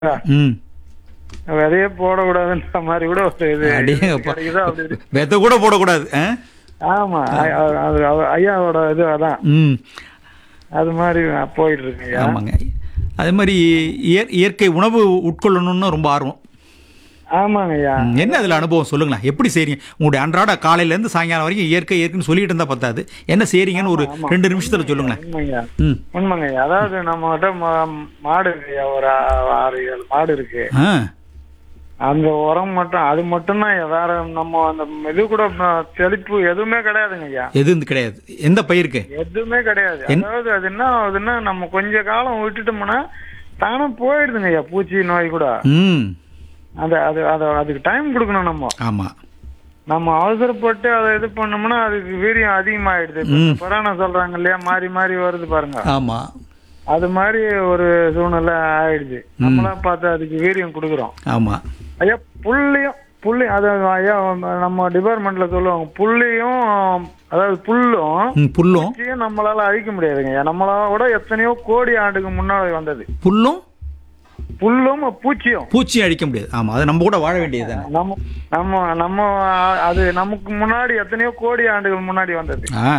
ம் விதையே போடக்கூடாதுன்ற மாதிரி கூட ஒரு இது அடேங்கப்பா. கிடைக்குதோ அப்படி இருக்கு. விதை கூட போடக்கூடாது ஆ? ஆமா அ- அ- அது அவ- ஐயாவோட இது அதான் ம் அது மாதிரி போயிட்டு இருக்கு ஐயா ஆமாங்க அதே மாதிரி இயற் இயற்கை உணவு உட்கொள்ளணும்னு ரொம்ப ஆர்வம் ஆமாங்க ஐயா ம், என்ன அதில் அனுபவம் சொல்லுங்களேன் எப்படி செய்றீங்க உங்களுடைய அன்றாட காலையிலேருந்து சாயங்காலம் வரைக்கும் இயற்கை இயற்கைன்னு சொல்லிட்டு இருந்தால் பத்தாது என்ன செய்றீங்கன்னு ஒரு ரெண்டு நிமிஷத்தில் சொல்லுங்களேன் உண்மைங்க ம் உண்மைங்க ஐயா அதாவது நம்ம கிட்ட ம- மாடு இருக்கு ஐயா ஒரு ஆ- ஆறு ஏழு மாடு இருக்கு ஆ அந்த உரம் மட்டும் அது மட்டும்தான் ஐயா. வேற நம்ம அந்த இது கூட ம- தெளிப்பு எதுவுமே கிடையாதுங்க ஐயா எதுவும் கிடையாது எந்த பயிருக்கு எதுவுமே கிடையாது அதாவது அது என்ன ஆகுதுன்னா நம்ம கொஞ்ச காலம் விட்டுட்டோம்னா தானே போயிடுதுங்க ஐயா பூச்சி நோய் கூட ம் அது அது அது அதுக்கு டைம் கொடுக்கணும் நம்ம ஆமாம் நம்ம அவசரப்பட்டு அதை இது பண்ணோம்னா அதுக்கு வீரியம் அதிகமாயிடுது இப்ப இந்த கொரோனா சொல்றாங்க இல்லையா மாறி மாறி வருது பாருங்க ஆமாம் அது மாதிரி ஒரு சூழ்நிலை ஆயிடுது நம்மளா பார்த்து அதுக்கு வீரியம் கொடுக்குறோம் ஆமாம் ஐயா புள்ளியும் புள்ளி அது ஐயா நம்ம டிபார்ட்மெண்ட்ல சொல்லுவாங்க புள்ளியும் அதாவது புல்லும் ம் புல்லும் பூச்சியும் நம்மளால அழிக்க முடியாதுங்க ஐயா நம்மளோட எத்தனையோ கோடி ஆண்டுக்கு முன்னாடி வந்தது புல்லும் புல்லும் பூச்சியும் பூச்சி அழிக்க முடியாது ஆமாம் அது நம்ம கூட வாழ வேண்டியது தானே நம்ம நம்ம நம்ம அது நமக்கு முன்னாடி எத்தனையோ கோடி ஆண்டுகள் முன்னாடி வந்தது ஆ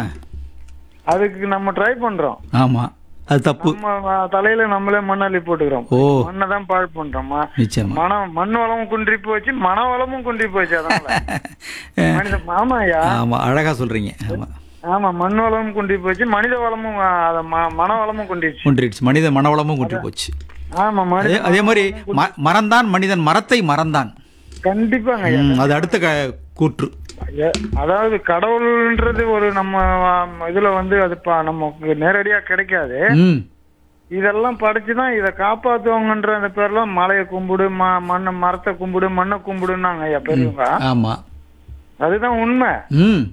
அதுக்கு நம்ம ட்ரை பண்றோம் ஆமாம் அது தப்பு நம்ம தலையில நம்மளே மண்ணள்ளி போட்டுக்கிறோம் ஓ மண்ணை தான் பாழ் பண்றோமா நிச்சயமா மனம் மண் வளமும் குன்றி போச்சு மன வளமும் குன்றி போச்சு அதனால மனித ஆமாய்யா ஆமாம் அழகாக சொல்கிறீங்க ஆமாம் ஆமா மண் வளமும் குன்றி போச்சு மனித வளமும் ஆ, அத ம- மன வளமும் குன்றிச்சு குன்றிடுச்சு மனித மனவளமும் குன்றி போச்சு ஆமா அதே மனித அதே மாதிரி ம- மறந்தான் மனிதன் மரத்தை மறந்தான் கண்டிப்பாங்க ஐயா. ம், அது அடுத்த க கூற்று எ- அதாவது கடவுள்ன்றது ஒரு நம்ம ஆ, இதுல வந்து அது ப- நமக்கு நேரடியா கிடைக்காது ம் இதெல்லாம் படிச்சுதான் இதை காப்பாத்துவாங்கன்ற அந்த பேர்லாம் மலையை கும்பிடு ம மண்ணை மரத்தை கும்பிடு மண்ணை கும்பிடுன்னாங்க ஐயா பெரியவங்க ஆமாம் அதுதான் உண்மை ம்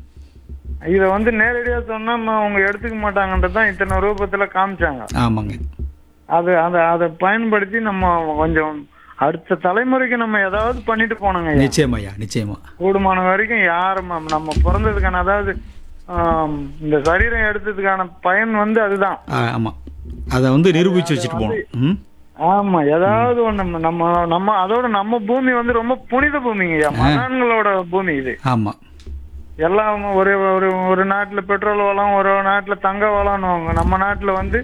இத வந்து நேரடியா சொன்னா ம- அவங்க எடுத்துக்க மாட்டாங்கன்றதுதான் இத்தனை ரூபத்துல காமிச்சாங்க ஆமாங்க அது அதை அதை பயன்படுத்தி நம்ம கொஞ்சம் அடுத்த தலைமுறைக்கு நம்ம ஏதாவது பண்ணிட்டு போனோங்க ஐயா நிச்சயமாய்யா நிச்சயமா கூடுமான வரைக்கும் யாரும் ம- நம்ம பிறந்ததுக்கான அதாவது ஆம், இந்த சரீரம் எடுத்ததுக்கான பயன் வந்து அதுதான் ஆ, ஆமாம் அதை வந்து நிரூபித்து வச்சுட்டு போகணும் ம் ஆமா ஏதாவது ஒண்ணு நம்ம- நம்ம நம்ம அதோட நம்ம பூமி வந்து ரொம்ப புனித பூமிங்க ஐயா மகான்களோட பூமி இது ஆமாம் எல்லாம் ஒரு ஒரு ஒரு நாட்டுல பெட்ரோல் வளம் ஒரு நாட்டுல தங்க வளம்னுவாங்க நம்ம நாட்டுல வந்து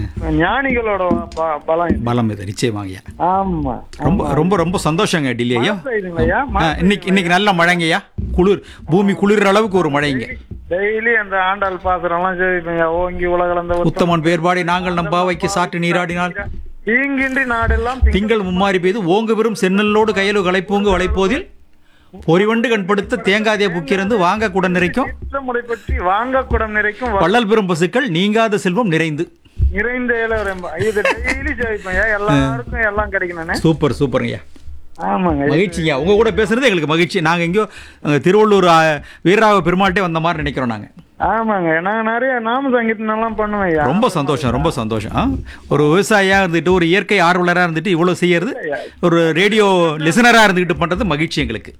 ஞானிகளோட ப- பலம் இது. பலம் இது நிச்சயமாங்கய்யா ஆமா ரொம்ப ரொம்ப ரொம்ப சந்தோஷங்க டில்லி ஐயா இதுங்கய்யா ஆ, இன்னைக்கு இன்னைக்கு நல்ல மழைங்கய்யா குளிர் பூமி குளிர்ற அளவுக்கு ஒரு மழைங்க டெய்லி அந்த ஆண்டாள் பாசுரம்லாம் ஜெயிப்பீங்க ஓங்கி உலகளந்த உத்தமன் பேர்பாடி நாங்கள் நம் பாவைக்கு சாற்று நீராடினால் தீங்கின்றி நாடெல்லாம் திங்கள் மும்மாறி பெய்து ஓங்கு பெறும் சென்னலோடு கையலு களைப்பூங்கு வளைப்போதில் பொறிவண்டு கண்படுத்த தேங்காதே புக்கிருந்து வாங்க குடன் நிறைக்கும் முறை பற்றி வாங்க குடம் நிறைக்கும் வ- வள்ளல் பெறும் பசுக்கள் நீங்காத செல்வம் நிறைந்து நிறைந்த இளவரம்பு இது டெய்லி ஜெயிப்பேன் எல்லாருக்கும் எல்லாம் கிடைக்கணும்னு சூப்பர் சூப்பருங்கய்யா ஆமாங்க மகிழ்ச்சிங்க உங்க கூட பேசுறது எங்களுக்கு மகிழ்ச்சி நாங்க எங்கேயோ அங்க திருவள்ளூர் ஆ, வீரராக பெருமாள்கிட்டே வந்த மாதிரி நினைக்கிறோம் நாங்க ஆமாங்க நான் நிறைய நாம சங்கீதம் எல்லாம் பண்ணுவேன் ஐயா ரொம்ப சந்தோஷம் ரொம்ப சந்தோஷம் ஆ? ஒரு விவசாயியா இருந்துட்டு ஒரு இயற்கை ஆர்வலரா இருந்துட்டு இவ்வளவு செய்யறது ஒரு ரேடியோ லிசனரா இருந்துகிட்டு பண்றது மகிழ்ச்சி எங்களுக்கு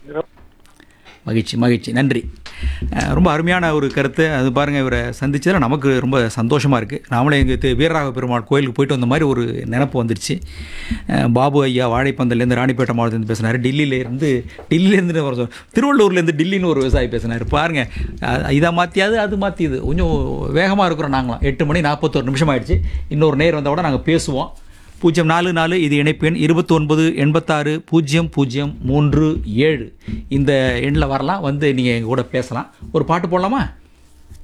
மகிழ்ச்சி மகிழ்ச்சி நன்றி அஹ், ரொம்ப அருமையான ஒரு கருத்து அது பாருங்கள் இவரை சந்திச்சதில் நமக்கு ரொம்ப சந்தோஷமாக இருக்குது நாமளே எங்கள் வீரராக பெருமாள் கோயிலுக்கு போயிட்டு வந்த மாதிரி ஒரு நினப்பு வந்துடுச்சு அஹ், பாபு ஐயா வாழைப்பந்தலேருந்து ராணிப்பேட்டை மாவட்டத்துலேருந்து பேசினார் டெல்லியிலேருந்து டெல்லியிலேருந்து வர சொல் திருவள்ளூர்லேருந்து டில்லின்னு ஒரு விவசாயி பேசினார் பாருங்கள் அஹ், இதை மாற்றியாது அது மாற்றியது கொஞ்சம் வேகமாக இருக்கிறோம் நாங்களாம் எட்டு மணி நாற்பத்தோரு நிமிஷம் ஆயிடுச்சு இன்னொரு நேர் வந்தால் கூட நாங்கள் பேசுவோம் பூஜ்ஜியம் நாலு நாலு இது இணைப்பெண் இருபத்தி ஒன்பது எண்பத்தாறு பூஜ்ஜியம் பூஜ்ஜியம் மூன்று ஏழு இந்த எண்ணில் வரலாம் வந்து நீங்கள் எங்கள் கூட பேசலாம் ஒரு பாட்டு போடலாமா